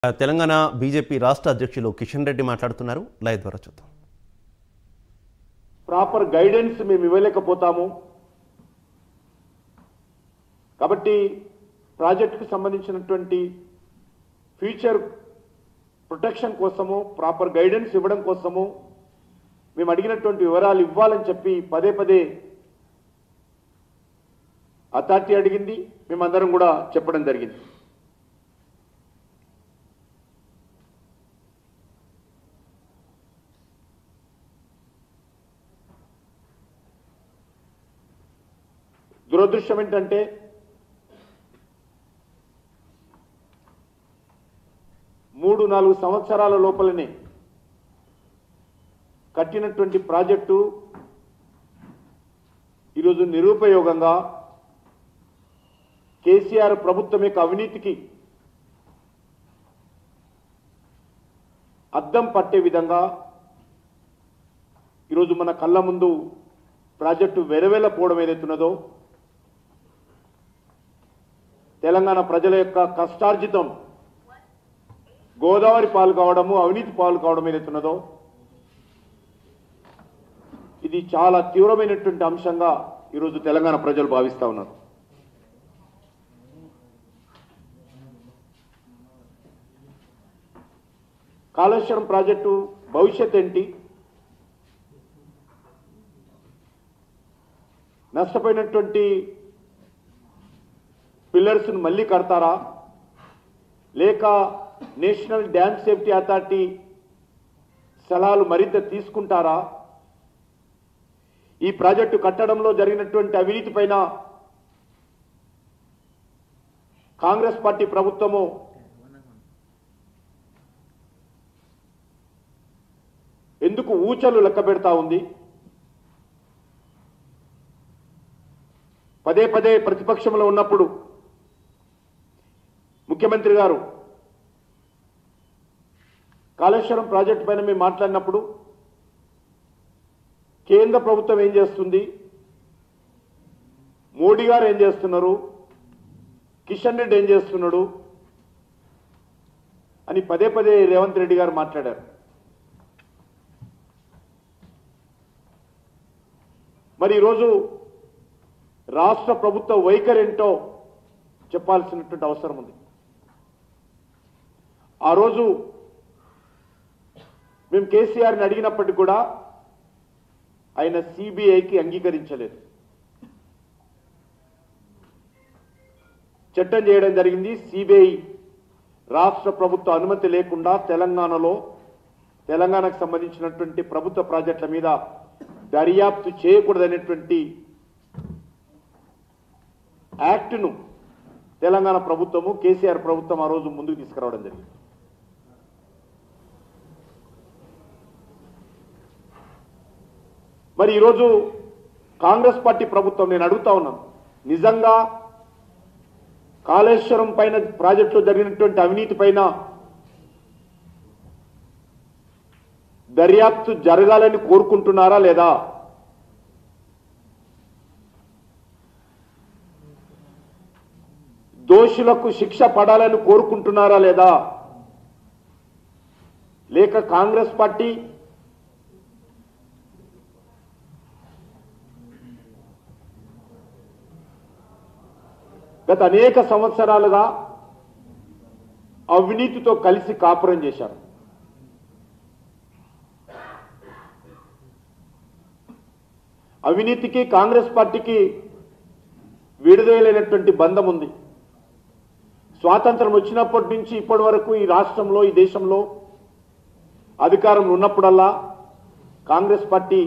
Telangana BJP రాష్ట్ర అధ్యక్షులు కిషన్ రెడ్డి మాట్లాడుతున్నారు లైవ్ ద్వారా చూద్దాం ప్రాపర్ గైడెన్స్ మేము ఇవ్వలేకపోతాము కాబట్టి ప్రాజెక్టుకు సంబంధించినటువంటి ఫ్యూచర్ ప్రొటెక్షన్ కోసము ప్రాపర్ గైడెన్స్ ఇవ్వడం కోసము మేము అడిగినటువంటి వివరాలు ఇవ్వాలని చెప్పి పదే పదే అథారిటీ అడిగింది మేమందరం కూడా చెప్పడం జరిగింది దురదృష్టం ఏంటంటే మూడు నాలుగు సంవత్సరాల లోపలనే కట్టినటువంటి ప్రాజెక్టు ఈరోజు నిరుపయోగంగా కేసీఆర్ ప్రభుత్వం యొక్క అవినీతికి అద్దం పట్టే విధంగా ఈరోజు మన కళ్ళ ముందు ప్రాజెక్టు వెరవెలపోవడం ఏదైతున్నదో తెలంగాణ ప్రజల యొక్క కష్టార్జితం గోదావరి పాలు కావడము అవినీతి పాలు కావడం ఏదైతున్నదో ఇది చాలా తీవ్రమైనటువంటి అంశంగా ఈరోజు తెలంగాణ ప్రజలు భావిస్తా ఉన్నారు కాళేశ్వరం ప్రాజెక్టు భవిష్యత్ ఏంటి నష్టపోయినటువంటి పిల్లర్స్ను మళ్ళీ కడతారా లేక నేషనల్ డ్యామ్ సేఫ్టీ అథారిటీ సలహాలు మరింత తీసుకుంటారా ఈ ప్రాజెక్టు కట్టడంలో జరిగినటువంటి అవినీతి పైన కాంగ్రెస్ పార్టీ ప్రభుత్వము ఎందుకు ఊచలు లెక్క పెడతా ఉంది పదే పదే ప్రతిపక్షంలో ఉన్నప్పుడు ముఖ్యమంత్రి గారు కాళేశ్వరం ప్రాజెక్టు పైన మేము మాట్లాడినప్పుడు కేంద్ర ప్రభుత్వం ఏం చేస్తుంది మోడీ గారు ఏం చేస్తున్నారు కిషన్ రెడ్డి ఏం చేస్తున్నాడు అని పదే పదే రేవంత్ రెడ్డి గారు మాట్లాడారు మరి ఈరోజు రాష్ట్ర ప్రభుత్వ వైఖరి ఏంటో చెప్పాల్సినటువంటి అవసరం ఉంది ఆ రోజు మేము కేసీఆర్ని అడిగినప్పటికీ కూడా ఆయన సిబిఐకి అంగీకరించలేదు చట్టం చేయడం జరిగింది సిబిఐ రాష్ట్ర ప్రభుత్వ అనుమతి లేకుండా తెలంగాణలో తెలంగాణకు సంబంధించినటువంటి ప్రభుత్వ ప్రాజెక్టుల మీద దర్యాప్తు చేయకూడదనేటువంటి యాక్ట్ను తెలంగాణ ప్రభుత్వము కేసీఆర్ ప్రభుత్వం ఆ రోజు ముందుకు తీసుకురావడం జరిగింది మరి ఈరోజు కాంగ్రెస్ పార్టీ ప్రభుత్వం నేను అడుగుతా ఉన్నాను నిజంగా కాళేశ్వరం పైన ప్రాజెక్టులో జరిగినటువంటి అవినీతి పైన దర్యాప్తు జరగాలని కోరుకుంటున్నారా లేదా దోషులకు శిక్ష పడాలని కోరుకుంటున్నారా లేదా లేక కాంగ్రెస్ పార్టీ గత అనేక సంవత్సరాలుగా అవినీతితో కలిసి కాపురం చేశారు అవినీతికి కాంగ్రెస్ పార్టీకి విడుదలైనటువంటి బంధం ఉంది స్వాతంత్రం వచ్చినప్పటి నుంచి ఇప్పటి వరకు ఈ రాష్ట్రంలో ఈ దేశంలో అధికారం ఉన్నప్పుడల్లా కాంగ్రెస్ పార్టీ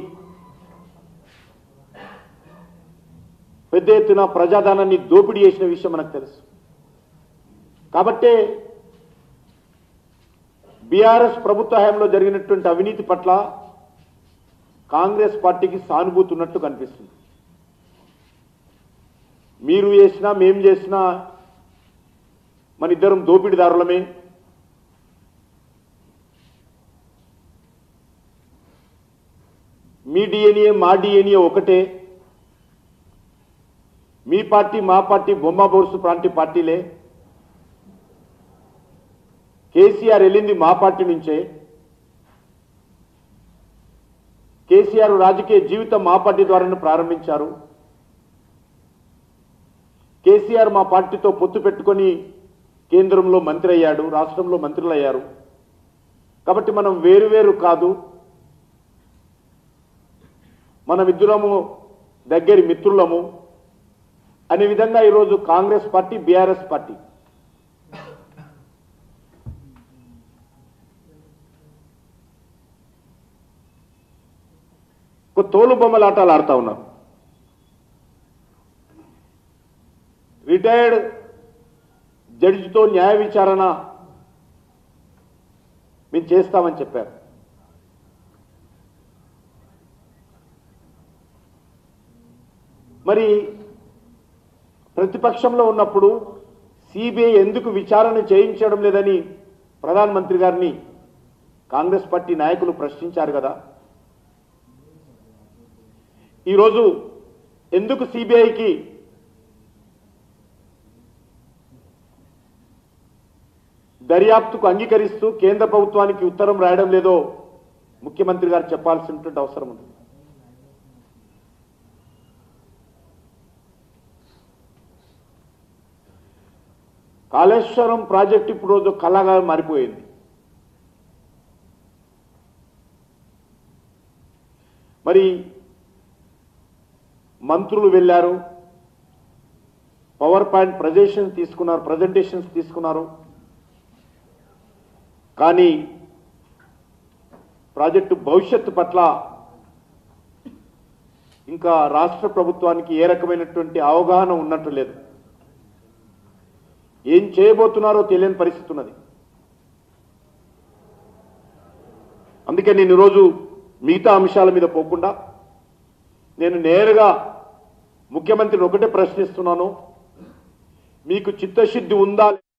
పెద్ద ఎత్తున ప్రజాధనాన్ని దోపిడీ చేసిన విషయం మనకు తెలుసు కాబట్టే బీఆర్ఎస్ ప్రభుత్వ హయాంలో జరిగినటువంటి అవినీతి పట్ల కాంగ్రెస్ పార్టీకి సానుభూతి ఉన్నట్టు కనిపిస్తుంది మీరు చేసినా మేం చేసినా మన ఇద్దరం దోపిడీదారులమే మీ డిఎన్ఏ మా డిఎన్ఏ ఒకటే మీ పార్టీ మా పార్టీ బొమ్మ బోర్సు ప్రాంతి పార్టీలే కేసీఆర్ వెళ్ళింది మా పార్టీ నుంచే కేసీఆర్ రాజకీయ జీవితం మా పార్టీ ద్వారానే ప్రారంభించారు కేసీఆర్ మా పార్టీతో పొత్తు పెట్టుకొని కేంద్రంలో మంత్రి అయ్యాడు రాష్ట్రంలో మంత్రులు అయ్యారు కాబట్టి మనం వేరువేరు కాదు మనమిద్దరము దగ్గరి మిత్రులము అనే విధంగా ఈరోజు కాంగ్రెస్ పార్టీ బీఆర్ఎస్ పార్టీ ఒక తోలు బొమ్మలాటాలు ఆడుతా ఉన్నారు రిటైర్డ్ జడ్జితో న్యాయ విచారణ మేము చేస్తామని చెప్పారు మరి ప్రతిపక్షంలో ఉన్నప్పుడు సిబిఐ ఎందుకు విచారణ చేయించడం లేదని ప్రధానమంత్రి గారిని కాంగ్రెస్ పార్టీ నాయకులు ప్రశ్నించారు కదా ఈరోజు ఎందుకు సిబిఐకి దర్యాప్తుకు అంగీకరిస్తూ కేంద్ర ప్రభుత్వానికి ఉత్తరం రాయడం లేదో ముఖ్యమంత్రి గారు చెప్పాల్సినటువంటి అవసరం ఉంది కాళేశ్వరం ప్రాజెక్టు ఇప్పుడు రోజు కళగా మారిపోయింది మరి మంత్రులు వెళ్ళారు పవర్ పాయింట్ ప్రజెషన్ తీసుకున్నారు ప్రజెంటేషన్స్ తీసుకున్నారు కానీ ప్రాజెక్టు భవిష్యత్తు పట్ల ఇంకా రాష్ట్ర ప్రభుత్వానికి ఏ రకమైనటువంటి అవగాహన ఉన్నట్టు లేదు ఏం చేయబోతున్నారో తెలియని పరిస్థితి ఉన్నది అందుకే నేను ఈరోజు మిగతా అంశాల మీద పోకుండా నేను నేరుగా ముఖ్యమంత్రిని ఒకటే ప్రశ్నిస్తున్నాను మీకు చిత్తశుద్ధి ఉందా